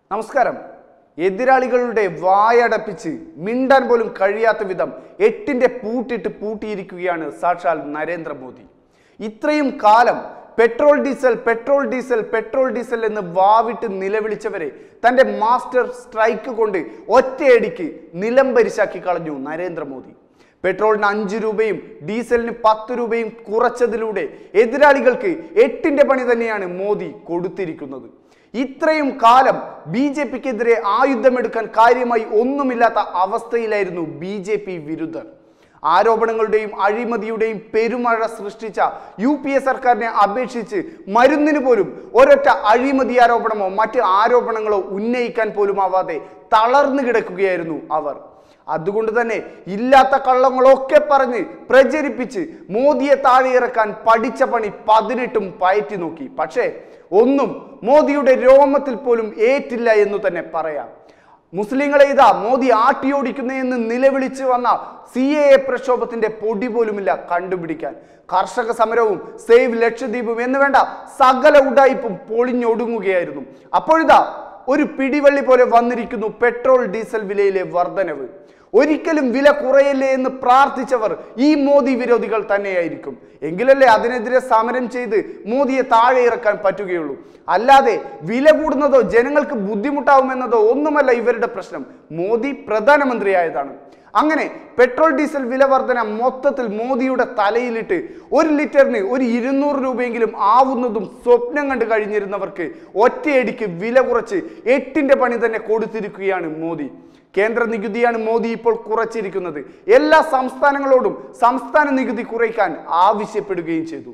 നമസ്കാരം എതിരാളികളുടെ വായടപ്പിച്ച് മിണ്ടാൻ പോലും കഴിയാത്ത വിധം എട്ടിന്റെ പൂട്ടിട്ട് പൂട്ടിയിരിക്കുകയാണ് സാക്ഷാൽ നരേന്ദ്രമോദി ഇത്രയും കാലം petrol diesel petrol diesel petrol diesel എന്ന് വാവിട്ട് നിലവിളിച്ചവരെ തന്റെ മാസ്റ്റർ സ്ട്രൈക്ക് കൊണ്ട് ഒറ്റയടിക്ക് നിലംപരിശാക്കി കളഞ്ഞു നരേന്ദ്രമോദി പെട്രോളിന് അഞ്ച് രൂപയും ഡീസലിന് പത്ത് രൂപയും കുറച്ചതിലൂടെ എതിരാളികൾക്ക് എട്ടിന്റെ പണി തന്നെയാണ് മോദി കൊടുത്തിരിക്കുന്നത് ഇത്രയും കാലം ബി ജെ പിക്കെതിരെ ആയുധമെടുക്കാൻ കാര്യമായി ഒന്നുമില്ലാത്ത അവസ്ഥയിലായിരുന്നു ബി ജെ പി വിരുദ്ധർ ആരോപണങ്ങളുടെയും അഴിമതിയുടെയും പെരുമഴ സൃഷ്ടിച്ച യു പി എ സർക്കാരിനെ അപേക്ഷിച്ച് മരുന്നിന് പോലും ഒരൊറ്റ അഴിമതി ആരോപണമോ മറ്റ് ആരോപണങ്ങളോ ഉന്നയിക്കാൻ പോലും ആവാതെ തളർന്നു കിടക്കുകയായിരുന്നു അവർ അതുകൊണ്ട് തന്നെ ഇല്ലാത്ത കള്ളങ്ങളൊക്കെ പറഞ്ഞ് പ്രചരിപ്പിച്ച് മോദിയെ താഴെ ഇറക്കാൻ പഠിച്ച പണി പതിനെട്ടും പയറ്റി നോക്കി പക്ഷേ ഒന്നും മോദിയുടെ രോമത്തിൽ പോലും ഏറ്റില്ല എന്ന് തന്നെ പറയാം മുസ്ലിങ്ങളെ ഇതാ മോദി ആട്ടിയോടിക്കുന്നതെന്ന് നിലവിളിച്ച് വന്ന സി എ എ പ്രക്ഷോഭത്തിന്റെ പൊടി പോലുമില്ല കണ്ടുപിടിക്കാൻ കർഷക സമരവും സേവ് ലക്ഷദ്വീപും എന്ന് വേണ്ട സകല ഉടായിപ്പും പൊളിഞ്ഞൊടുങ്ങുകയായിരുന്നു അപ്പോഴിതാ ഒരു പിടിവള്ളി പോലെ വന്നിരിക്കുന്നു പെട്രോൾ ഡീസൽ വിലയിലെ വർധനവ് ഒരിക്കലും വില കുറയല്ലേ എന്ന് പ്രാർത്ഥിച്ചവർ ഈ മോദി വിരോധികൾ തന്നെയായിരിക്കും എങ്കിലല്ലേ അതിനെതിരെ സമരം ചെയ്ത് മോദിയെ താഴെ ഇറക്കാൻ പറ്റുകയുള്ളൂ അല്ലാതെ വില കൂടുന്നതോ ജനങ്ങൾക്ക് ബുദ്ധിമുട്ടാവുമെന്നതോ ഒന്നുമല്ല ഇവരുടെ പ്രശ്നം മോദി പ്രധാനമന്ത്രിയായതാണ് അങ്ങനെ പെട്രോൾ ഡീസൽ വില വർധന മൊത്തത്തിൽ മോദിയുടെ തലയിലിട്ട് ഒരു ലിറ്ററിന് ഒരു ഇരുന്നൂറ് രൂപയെങ്കിലും ആവുന്നതും സ്വപ്നം കണ്ട് കഴിഞ്ഞിരുന്നവർക്ക് ഒറ്റയടിക്ക് വില കുറച്ച് എട്ടിന്റെ പണി തന്നെ കൊടുത്തിരിക്കുകയാണ് മോദി കേന്ദ്ര നികുതിയാണ് മോദി ഇപ്പോൾ കുറച്ചിരിക്കുന്നത് എല്ലാ സംസ്ഥാനങ്ങളോടും സംസ്ഥാന നികുതി കുറയ്ക്കാൻ ആവശ്യപ്പെടുകയും ചെയ്തു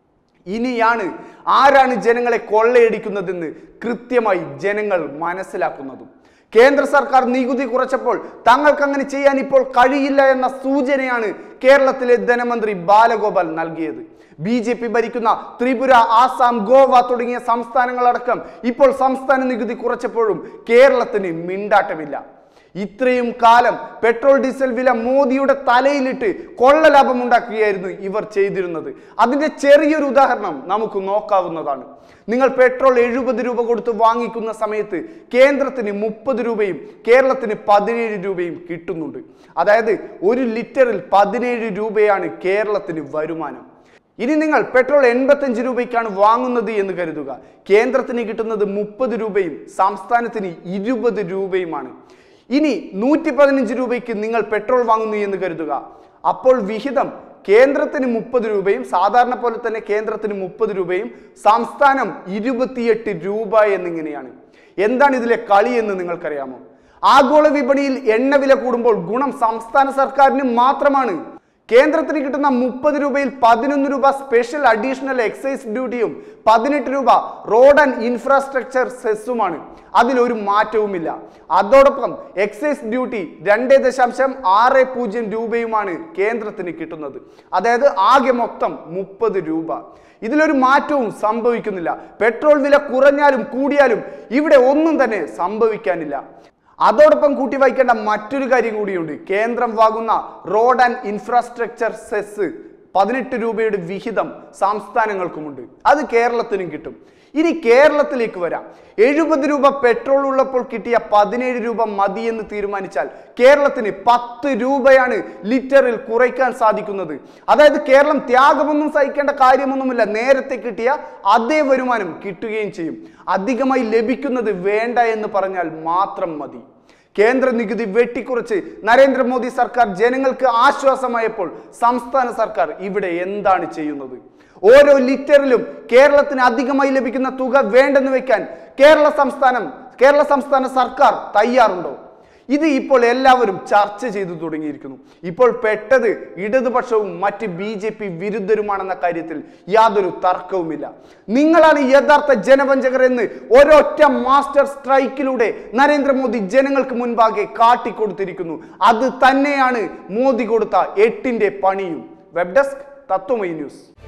ഇനിയാണ് ആരാണ് ജനങ്ങളെ കൊള്ളയടിക്കുന്നതെന്ന് കൃത്യമായി ജനങ്ങൾ മനസ്സിലാക്കുന്നതും കേന്ദ്ര സർക്കാർ നികുതി കുറച്ചപ്പോൾ തങ്ങൾക്ക് അങ്ങനെ ചെയ്യാൻ ഇപ്പോൾ കഴിയില്ല എന്ന സൂചനയാണ് കേരളത്തിലെ ധനമന്ത്രി ബാലഗോപാൽ നൽകിയത് ബി ജെ പി ഭരിക്കുന്ന ത്രിപുര ആസാം ഗോവ തുടങ്ങിയ സംസ്ഥാനങ്ങളടക്കം ഇപ്പോൾ സംസ്ഥാന നികുതി കുറച്ചപ്പോഴും കേരളത്തിന് മിണ്ടാട്ടമില്ല ഇത്രയും കാലം പെട്രോൾ ഡീസൽ വില മോദിയുടെ തലയിലിട്ട് കൊള്ള ലാഭം ഉണ്ടാക്കുകയായിരുന്നു ഇവർ ചെയ്തിരുന്നത് അതിന്റെ ചെറിയൊരു ഉദാഹരണം നമുക്ക് നോക്കാവുന്നതാണ് നിങ്ങൾ പെട്രോൾ എഴുപത് രൂപ കൊടുത്ത് വാങ്ങിക്കുന്ന സമയത്ത് കേന്ദ്രത്തിന് മുപ്പത് രൂപയും കേരളത്തിന് പതിനേഴ് രൂപയും കിട്ടുന്നുണ്ട് അതായത് ഒരു ലിറ്ററിൽ പതിനേഴ് രൂപയാണ് കേരളത്തിന് വരുമാനം ഇനി നിങ്ങൾ പെട്രോൾ എൺപത്തഞ്ച് രൂപയ്ക്കാണ് വാങ്ങുന്നത് എന്ന് കരുതുക കേന്ദ്രത്തിന് കിട്ടുന്നത് മുപ്പത് രൂപയും സംസ്ഥാനത്തിന് ഇരുപത് രൂപയുമാണ് ഇനി നൂറ്റി പതിനഞ്ച് രൂപയ്ക്ക് നിങ്ങൾ പെട്രോൾ വാങ്ങുന്നു എന്ന് കരുതുക അപ്പോൾ വിഹിതം കേന്ദ്രത്തിന് മുപ്പത് രൂപയും സാധാരണ പോലെ തന്നെ കേന്ദ്രത്തിന് മുപ്പത് രൂപയും സംസ്ഥാനം ഇരുപത്തിയെട്ട് രൂപ എന്നിങ്ങനെയാണ് എന്താണ് ഇതിലെ കളി എന്ന് നിങ്ങൾക്കറിയാമോ ആഗോള വിപണിയിൽ എണ്ണ വില കൂടുമ്പോൾ ഗുണം സംസ്ഥാന സർക്കാരിന് മാത്രമാണ് കേന്ദ്രത്തിന് കിട്ടുന്ന മുപ്പത് രൂപയിൽ പതിനൊന്ന് രൂപ സ്പെഷ്യൽ അഡീഷണൽ എക്സൈസ് ഡ്യൂട്ടിയും പതിനെട്ട് രൂപ റോഡ് ആൻഡ് ഇൻഫ്രാസ്ട്രക്ചർ സെസ്സുമാണ് അതിലൊരു മാറ്റവുമില്ല അതോടൊപ്പം എക്സൈസ് ഡ്യൂട്ടി രണ്ട് ദശാംശം ആറ് പൂജ്യം രൂപയുമാണ് കേന്ദ്രത്തിന് കിട്ടുന്നത് അതായത് ആകെ മൊത്തം മുപ്പത് രൂപ ഇതിലൊരു മാറ്റവും സംഭവിക്കുന്നില്ല പെട്രോൾ വില കുറഞ്ഞാലും കൂടിയാലും ഇവിടെ ഒന്നും തന്നെ സംഭവിക്കാനില്ല അതോടൊപ്പം കൂട്ടി വായിക്കേണ്ട മറ്റൊരു കാര്യം കൂടിയുണ്ട് കേന്ദ്രം വാങ്ങുന്ന റോഡ് ആൻഡ് ഇൻഫ്രാസ്ട്രക്ചർ സെസ് പതിനെട്ട് രൂപയുടെ വിഹിതം സംസ്ഥാനങ്ങൾക്കുമുണ്ട് അത് കേരളത്തിനും കിട്ടും ഇനി കേരളത്തിലേക്ക് വരാം എഴുപത് രൂപ പെട്രോൾ ഉള്ളപ്പോൾ കിട്ടിയ പതിനേഴ് രൂപ മതി എന്ന് തീരുമാനിച്ചാൽ കേരളത്തിന് പത്ത് രൂപയാണ് ലിറ്ററിൽ കുറയ്ക്കാൻ സാധിക്കുന്നത് അതായത് കേരളം ത്യാഗമൊന്നും സഹിക്കേണ്ട കാര്യമൊന്നുമില്ല നേരത്തെ കിട്ടിയ അതേ വരുമാനം കിട്ടുകയും ചെയ്യും അധികമായി ലഭിക്കുന്നത് വേണ്ട എന്ന് പറഞ്ഞാൽ മാത്രം മതി കേന്ദ്ര നികുതി വെട്ടിക്കുറച്ച് നരേന്ദ്രമോദി സർക്കാർ ജനങ്ങൾക്ക് ആശ്വാസമായപ്പോൾ സംസ്ഥാന സർക്കാർ ഇവിടെ എന്താണ് ചെയ്യുന്നത് ഓരോ ലിറ്ററിലും കേരളത്തിന് അധികമായി ലഭിക്കുന്ന തുക വേണ്ടെന്ന് വെക്കാൻ കേരള സംസ്ഥാനം കേരള സംസ്ഥാന സർക്കാർ തയ്യാറുണ്ടോ ഇത് ഇപ്പോൾ എല്ലാവരും ചർച്ച ചെയ്തു തുടങ്ങിയിരിക്കുന്നു ഇപ്പോൾ പെട്ടത് ഇടതുപക്ഷവും മറ്റ് ബി ജെ പി വിരുദ്ധരുമാണെന്ന കാര്യത്തിൽ യാതൊരു തർക്കവുമില്ല നിങ്ങളാണ് യഥാർത്ഥ ജനവഞ്ചകർ എന്ന് ഒരൊറ്റ മാസ്റ്റർ സ്ട്രൈക്കിലൂടെ നരേന്ദ്രമോദി ജനങ്ങൾക്ക് മുൻപാകെ കാട്ടിക്കൊടുത്തിരിക്കുന്നു അത് തന്നെയാണ് മോദി കൊടുത്ത എട്ടിന്റെ പണിയും വെബ് ഡെസ്ക് തത്വമൈ ന്യൂസ്